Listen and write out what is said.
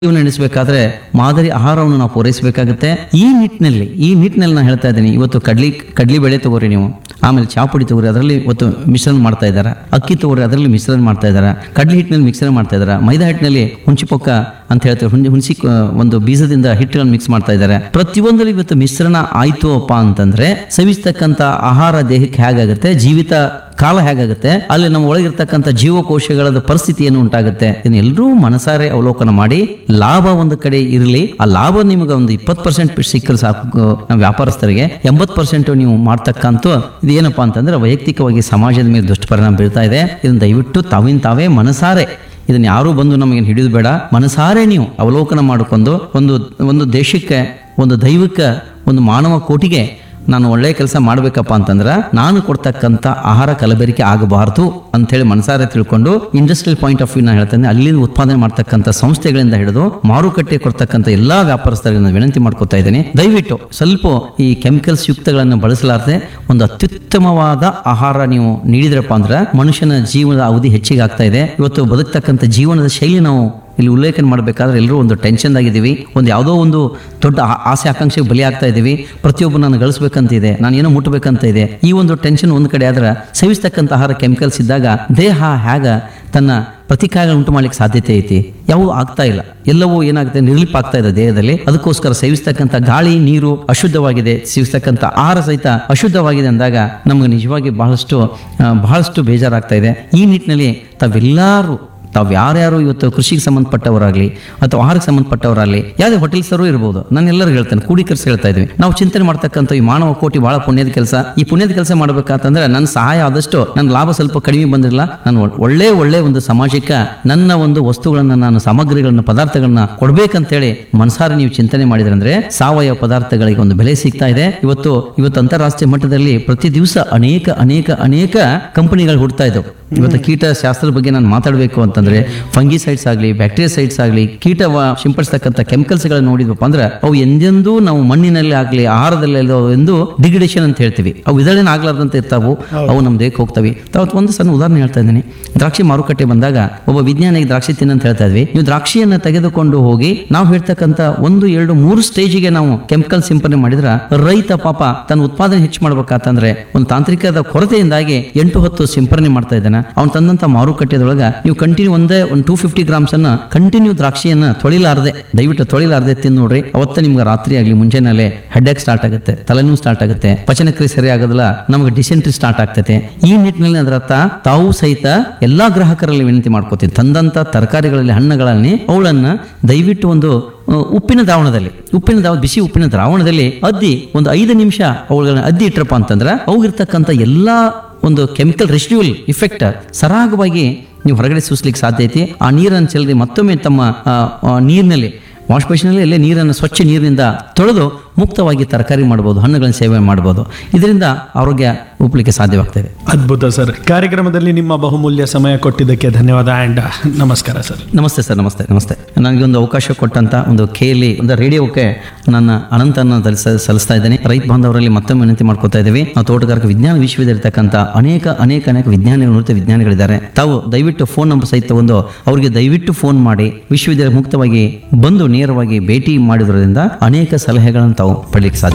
ಜೀವನ ನಡೆಸಬೇಕಾದ್ರೆ ಮಾದರಿ ಆಹಾರವನ್ನು ನಾವು ಪೂರೈಸಬೇಕಾಗುತ್ತೆ ಈ ನಿಟ್ಟಿನಲ್ಲಿ ಈ ನಿಟ್ಟಿನಲ್ಲಿ ನಾನು ಹೇಳ್ತಾ ಇದ್ದೀನಿ ಇವತ್ತು ಕಡ್ಲಿ ಕಡ್ಲಿ ಬೆಳೆ ತಗೋರಿ ನೀವು ಆಮೇಲೆ ಚಾಪುಡಿ ತಗೋರಿ ಅದರಲ್ಲಿ ಇವತ್ತು ಮಿಶ್ರಣ ಮಾಡ್ತಾ ಇದ್ದಾರೆ ಅಕ್ಕಿ ತಗೋರಿ ಅದರಲ್ಲಿ ಮಿಶ್ರಣ ಮಾಡ್ತಾ ಇದ್ದಾರೆ ಕಡ್ಲಿ ಹಿಟ್ಟಿನಲ್ಲಿ ಮಿಶ್ರಣ ಮಾಡ್ತಾ ಇದ್ದಾರೆ ಮೈದಾ ಹಿಟ್ಟಿನಲ್ಲಿ ಹುಂಚಿ ಪೊಕ್ಕ ಅಂತ ಹೇಳ್ತಾರೆ ಹುಣಿ ಹುಣಸಿ ಆ, ಒಂದು ಬೀಜದಿಂದ ಹಿಟ್ಟುಗಳನ್ನು ಮಿಕ್ಸ್ ಮಾಡ್ತಾ ಇದ್ದಾರೆ ಪ್ರತಿಯೊಂದರಲ್ಲಿ ಇವತ್ತು ಮಿಶ್ರಣ ಆಯ್ತು ಅಪ್ಪ ಅಂತಂದ್ರೆ ಸವಿಸ್ತಕ್ಕಂಥ ಆಹಾರ ದೇಹಕ್ಕೆ ಹೇಗಾಗುತ್ತೆ ಜೀವಿತ ಕಾಲ ಹೇಗಾಗುತ್ತೆ ಅಲ್ಲಿ ನಮ್ಮ ಒಳಗಿರ್ತಕ್ಕಂಥ ಜೀವಕೋಶಗಳ ಪರಿಸ್ಥಿತಿ ಏನು ಉಂಟಾಗುತ್ತೆ ಇದನ್ನ ಎಲ್ಲರೂ ಮನಸಾರೆ ಅವಲೋಕನ ಮಾಡಿ ಲಾಭ ಒಂದು ಕಡೆ ಇರಲಿ ಆ ಲಾಭ ನಿಮಗೆ ಒಂದು ಇಪ್ಪತ್ತು ಪರ್ಸೆಂಟ್ ಸಿಕ್ಕರೆ ಸಾಕು ನಮ್ಮ ವ್ಯಾಪಾರಸ್ಥರಿಗೆ ಎಂಬತ್ತು ಪರ್ಸೆಂಟ್ ನೀವು ಮಾಡ್ತಕ್ಕಂಥ ಇದು ಏನಪ್ಪಾ ಅಂತಂದ್ರೆ ವೈಯಕ್ತಿಕವಾಗಿ ಸಮಾಜದ ಮೇಲೆ ದುಷ್ಪರಿಣಾಮ ಬೀಳ್ತಾ ಇದೆ ಇದನ್ನ ದಯವಿಟ್ಟು ತಾವಿನ ತಾವೇ ಮನಸಾರೆ ಇದನ್ನ ಯಾರೂ ಬಂದು ನಮಗೆ ಹಿಡಿದು ಬೇಡ ಮನಸಾರೆ ನೀವು ಅವಲೋಕನ ಮಾಡಿಕೊಂಡು ಒಂದು ಒಂದು ದೇಶಕ್ಕೆ ಒಂದು ದೈವಕ್ಕೆ ಒಂದು ಮಾನವ ಕೋಟಿಗೆ ನಾನು ಒಳ್ಳೆ ಕೆಲಸ ಮಾಡಬೇಕಪ್ಪ ಅಂತಂದ್ರೆ ನಾನು ಕೊಡ್ತಕ್ಕಂಥ ಆಹಾರ ಕಲಬೆರಿಕೆ ಆಗಬಾರ್ದು ಅಂತೇಳಿ ಮನಸಾರೆ ತಿಳ್ಕೊಂಡು ಇಂಡಸ್ಟ್ರಿಯಲ್ ಪಾಯಿಂಟ್ ಆಫ್ ವ್ಯೂ ನಾನು ಹೇಳ್ತೇನೆ ಅಲ್ಲಿಂದ ಉತ್ಪಾದನೆ ಮಾಡ್ತಕ್ಕಂಥ ಸಂಸ್ಥೆಗಳಿಂದ ಹಿಡಿದು ಮಾರುಕಟ್ಟೆ ಕೊಡ್ತಕ್ಕಂಥ ಎಲ್ಲಾ ವ್ಯಾಪಾರಸ್ಥರಿಗೆ ನಾನು ವಿನಂತಿ ಮಾಡ್ಕೊತಾ ಇದ್ದೀನಿ ದಯವಿಟ್ಟು ಸ್ವಲ್ಪ ಈ ಕೆಮಿಕಲ್ಸ್ ಯುಕ್ತಗಳನ್ನು ಬಳಸಲಾರದೆ ಒಂದು ಅತ್ಯುತ್ತಮವಾದ ಆಹಾರ ನೀವು ನೀಡಿದ್ರಪ್ಪ ಅಂದ್ರೆ ಮನುಷ್ಯನ ಜೀವನದ ಅವಧಿ ಹೆಚ್ಚಿಗೆ ಆಗ್ತಾ ಇದೆ ಇವತ್ತು ಬದುಕ್ತಕ್ಕಂಥ ಜೀವನದ ಶೈಲಿ ನಾವು ಇಲ್ಲಿ ಉಲ್ಲೇಖನ ಮಾಡಬೇಕಾದ್ರೆ ಎಲ್ಲರೂ ಒಂದು ಟೆನ್ಷನ್ ಆಗಿದ್ದೀವಿ ಒಂದು ಯಾವುದೋ ಒಂದು ದೊಡ್ಡ ಆ- ಆಸೆ ಆಕಾಂಕ್ಷೆಗೆ ಬಲಿ ಆಗ್ತಾ ಇದ್ದೀವಿ ಪ್ರತಿಯೊಬ್ಬ ನಾನು ಗಳಿಸ್ಬೇಕಂತ ಇದೆ ನಾನು ಏನೋ ಮುಟ್ಟಬೇಕಂತ ಇದೆ ಈ ಒಂದು ಟೆನ್ಷನ್ ಒಂದು ಕಡೆ ಆದ್ರೆ ಸೇವಿಸ್ತಕ್ಕಂಥ ಆಹಾರ ಕೆಮಿಕಲ್ಸ್ ಇದ್ದಾಗ ದೇಹ ಹೇಗ ತನ್ನ ಪ್ರತಿಕಾಯಗಳು ಉಂಟು ಮಾಡ್ಲಿಕ್ಕೆ ಸಾಧ್ಯತೆ ಐತಿ ಯಾವ ಆಗ್ತಾ ಇಲ್ಲ ಎಲ್ಲವೂ ಏನಾಗುತ್ತೆ ನಿರ್ಲಿಪ್ ಆಗ್ತಾ ಇದೆ ದೇಹದಲ್ಲಿ ಅದಕ್ಕೋಸ್ಕರ ಸೇವಿಸ್ತಕ್ಕಂಥ ಗಾಳಿ ನೀರು ಅಶುದ್ಧವಾಗಿದೆ ಸೇವಿಸ್ತಕ್ಕಂಥ ಆಹಾರ ಸಹಿತ ಅಶುದ್ಧವಾಗಿದೆ ಅಂದಾಗ ನಮಗೆ ನಿಜವಾಗಿ ಬಹಳಷ್ಟು ಆ, ಬಹಳಷ್ಟು ಬೇಜಾರಾಗ್ತಾ ಇದೆ ಈ ನಿಟ್ಟಿನಲ್ಲಿ ತಾವೆಲ್ಲರೂ ತಾವು ಯಾರ್ಯಾರು ಇವತ್ತು ಕೃಷಿಗೆ ಸಂಬಂಧಪಟ್ಟವರಾಗಲಿ ಅಥವಾ ಆಹಾರಕ್ಕೆ ಸಂಬಂಧಪಟ್ಟವರಾಗಲಿ ಯಾವುದೇ ಹೋಟೆಲ್ಸರು ಇರ್ಬೋದು ನಾನು ಎಲ್ಲರಿಗೂ ಹೇಳ್ತೇನೆ ಕೂಡಿಕರಿಸಿ ಹೇಳ್ತಾ ಇದ್ವಿ ನಾವು ಚಿಂತನೆ ಮಾಡ್ತಕ್ಕಂಥ ಈ ಮಾನವ ಕೋಟಿ ಬಹಳ ಪುಣ್ಯದ ಕೆಲಸ ಈ ಪುಣ್ಯದ ಕೆಲಸ ಮಾಡ್ಬೇಕಂತಂದ್ರೆ ನನ್ನ ಸಹಾಯ ಆದಷ್ಟು ನನ್ನ ಲಾಭ ಸ್ವಲ್ಪ ಕಡಿಮೆ ಬಂದಿರಲ್ಲ ನಾನು ಒಳ್- ಒಳ್ಳೆ ಒಳ್ಳೆ ಒಂದು ಸಮಾಜಕ್ಕೆ ನನ್ನ ಒಂದು ವಸ್ತುಗಳನ್ನ ನಾನು ಸಾಮಗ್ರಿಗಳನ್ನ ಪದಾರ್ಥಗಳನ್ನ ಕೊಡ್ಬೇಕಂತೇಳಿ ಮನಸಾರೆ ನೀವು ಚಿಂತನೆ ಮಾಡಿದ್ರೆ ಅಂದ್ರೆ ಸಾವಯವ ಪದಾರ್ಥಗಳಿಗೆ ಒಂದು ಬೆಲೆ ಸಿಗ್ತಾ ಇದೆ ಇವತ್ತು ಇವತ್ತು ಅಂತಾರಾಷ್ಟ್ರೀಯ ಮಟ್ಟದಲ್ಲಿ ಪ್ರತಿ ದಿವಸ ಅನೇಕ ಅನೇಕ ಅನೇಕ ಕಂಪನಿಗಳು ಹುಡ್ತಾ ಇದ್ದವು ಇವತ್ತು ಕೀಟ ಶಾಸ್ತ್ರದ ಬಗ್ಗೆ ನಾನು ಮಾತಾಡಬೇಕು ಅಂತಂದ್ರೆ ಫಂಗಿಸೈಡ್ಸ್ ಆಗಲಿ ಬ್ಯಾಕ್ಟೀರಿಯಸೈಡ್ಸ್ ಆಗಲಿ ಕೀಟ ವ- ಸಿಂಪಡಿಸ್ತಕ್ಕಂಥ ಕೆಮಿಕಲ್ಸ್ ಗಳನ್ನ ನೋಡಿದ್ವಪ್ಪ ಅಂದ್ರೆ ಅವು ಎಂದೆಂದೂ ನಾವು ಮಣ್ಣಿನಲ್ಲಿ ಆಗಲಿ ಆಹಾರದಲ್ಲಿ ಎಂದು ಡಿಗ್ರೇಡೇಷನ್ ಅಂತ ಹೇಳ್ತೀವಿ ಅವು ವಿದಳನ ಆಗ್ಲಾರ್ದಂತ ಇರ್ತಾವು ಅವು ನಮ್ಮ ದೇಹಕ್ಕೆ ಹೋಗ್ತವೆ ಅವತ್ತು ಒಂದು ಸಣ್ಣ ಉದಾಹರಣೆ ಹೇಳ್ತಾ ಇದ್ದೀನಿ ದ್ರಾಕ್ಷಿ ಮಾರುಕಟ್ಟೆ ಬಂದಾಗ ಒಬ್ಬ ವಿಜ್ಞಾನಿಗೆ ದ್ರಾಕ್ಷಿ ತಿನ್ನಂತ ಹೇಳ್ತಾ ಇದ್ವಿ ನೀವು ದ್ರಾಕ್ಷಿಯನ್ನ ತೆಗೆದುಕೊಂಡು ಹೋಗಿ ನಾವು ಹೇಳ್ತಕ್ಕಂಥ ಒಂದು ಎರಡು ಮೂರು ಸ್ಟೇಜಿಗೆ ನಾವು ಕೆಮಿಕಲ್ ಸಿಂಪಡಣೆ ಮಾಡಿದ್ರ ರೈತ ಪಾಪ ತನ್ನ ಉತ್ಪಾದನೆ ಹೆಚ್ಚು ಮಾಡ್ಬೇಕಂತಂದ್ರೆ ಒಂದು ತಾಂತ್ರಿಕದ ಕೊರತೆಯಿಂದಾಗಿ ಎಂಟು ಹತ್ತು ಸಿಂಪರಣೆ ಮಾಡ್ತಾ ಇದ್ದಾನೆ ಅವ್ನು ತಂದಂತ ಮಾರುಕಟ್ಟೆದೊಳಗ ನೀವು ಕಂಟಿನ್ಯೂ ಒಂದೇ ಒಂದು ಟೂ ಫಿಫ್ಟಿ ಗ್ರಾಮ್ಸ್ ಅನ್ನ ಕಂಟಿನ್ಯೂ ದ್ರಾಕ್ಷಿಯನ್ನ ತೊಳಿಲಾರ್ದೆ ದಯವಿಟ್ಟು ತೊಳಿಲಾರ್ದೆ ತಿಂದು ನೋಡ್ರಿ ಅವತ್ತ ನಿಮ್ಗೆ ರಾತ್ರಿ ಆಗ್ಲಿ ಮುಂಜಾನೆ ಹೆಡ್ಏಕ್ ಸ್ಟಾರ್ಟ್ ಆಗುತ್ತೆ ತಲೆನೋವು ಸ್ಟಾರ್ಟ್ ಆಗುತ್ತೆ ಪಚನಕ್ರಿಯೆ ಸರಿ ಆಗೋದಿಲ್ಲ ನಮಗೆ ಡಿಸೆಂಟ್ರಿ ಸ್ಟಾರ್ಟ್ ಆಗ್ತೈತೆ ಈ ನಿಟ್ಟಿನಲ್ಲಿ ಅದರ ಅರ್ಥ ತಾವು ಸಹಿತ ಎಲ್ಲಾ ಗ್ರಾಹಕರಲ್ಲಿ ವಿನಂತಿ ಮಾಡ್ಕೋತೀನಿ ತಂದಂತ ತರಕಾರಿಗಳಲ್ಲಿ ಹಣ್ಣುಗಳಲ್ಲಿ ಅವುಗಳನ್ನ ದಯವಿಟ್ಟು ಒಂದು ಆ, ಉಪ್ಪಿನ ದ್ರಾವಣದಲ್ಲಿ ಉಪ್ಪಿನ ದ್ರಾವ ಬಿಸಿ ಉಪ್ಪಿನ ದ್ರಾವಣದಲ್ಲಿ ಅದ್ದಿ ಒಂದು ಐದು ನಿಮಿಷ ಅವುಗಳನ್ನ ಅದ್ದಿ ಇಟ್ರಪ್ಪ ಅಂತಂದ್ರೆ ಅವಾಗಿರ್ತಕ್ಕಂಥ ಎಲ್ಲಾ ಒಂದು ಕೆಮಿಕಲ್ ರೆಸಿಡ್ಯೂಲ್ ಇಫೆಕ್ಟ್ ಸರಾಗವಾಗಿ ನೀವು ಹೊರಗಡೆ ಸೂಸ್ಲಿಕ್ಕೆ ಸಾಧ್ಯ ಐತಿ ಆ ನೀರನ್ನು ಚೆಲ್ಲದೆ ಮತ್ತೊಮ್ಮೆ ತಮ್ಮ ಆ, ಆ, ನೀರಿನಲ್ಲಿ ವಾಶ್ ಬೇಸಿನಲ್ಲಿ ಅಲ್ಲೇ ನೀರನ್ನು ಸ್ವಚ್ಛ ನೀರಿನಿಂದ ತೊಳೆದು ಮುಕ್ತವಾಗಿ ತರಕಾರಿ ಮಾಡ್ಬೋದು ಹಣ್ಣುಗಳನ್ನು ಸೇವೆ ಮಾಡ್ಬೋದು ಇದರಿಂದ ಆರೋಗ್ಯ ಉಪ್ಪಲಿಕ್ಕೆ ಸಾಧ್ಯವಾಗ್ತದೆ ಅದ್ಭುತ ಸರ್ ಕಾರ್ಯಕ್ರಮದಲ್ಲಿ ನಿಮ್ಮ ಬಹುಮೂಲ್ಯ ಸಮಯ ಕೊಟ್ಟಿದ್ದಕ್ಕೆ ಧನ್ಯವಾದ ಆ್ಯಂಡ್ ನಮಸ್ಕಾರ ಸರ್ ನಮಸ್ತೆ ಸರ್ ನಮಸ್ತೆ ನಮಸ್ತೆ ನನಗೆ ಒಂದು ಅವಕಾಶ ಕೊಟ್ಟಂತ ಒಂದು ಕೇಳಿ ಒಂದು ರೇಡಿಯೋಕ್ಕೆ ನನ್ನ ಅನಂತನ ಸಲ್ಲಿಸ ಸಲ್ಲಿಸ್ತಾ ಇದ್ದೇನೆ ರೈತ ಬಾಂಧವರಲ್ಲಿ ಮತ್ತೊಮ್ಮೆ ವಿನಂತಿ ಮಾಡ್ಕೊತಾ ಇದ್ದೀವಿ ನಾವು ತೋಟಗಾರಿಕೆ ವಿಜ್ಞಾನ ವಿಶ್ವವಿದ್ಯಾಲಯ ಇರ್ತಕ್ಕಂಥ ಅನೇಕ ಅನೇಕ ಅನೇಕ ವಿಜ್ಞಾನಿಗಳು ನೃತ್ಯ ವಿಜ್ಞಾನಿಗಳಿದ್ದಾರೆ ತಾವು ದಯವಿಟ್ಟು ಫೋನ್ ನಂಬರ್ ಸಹಿತ ತಗೊಂಡು ಅವರಿಗೆ ದಯವಿಟ್ಟು ಫೋನ್ ಮಾಡಿ ವಿಶ್ವವಿದ್ಯಾಲಯ ಮುಕ್ತವಾಗಿ ಬಂದು ನೇರವಾಗಿ ಭೇಟಿ ಮಾಡಿದ್ರಿಂದ ಅನೇಕ ಸಲಹೆಗಳನ್ನು ತಾವು ಪಡಲಿಕ್ಕೆ ಸಾಧ್ಯ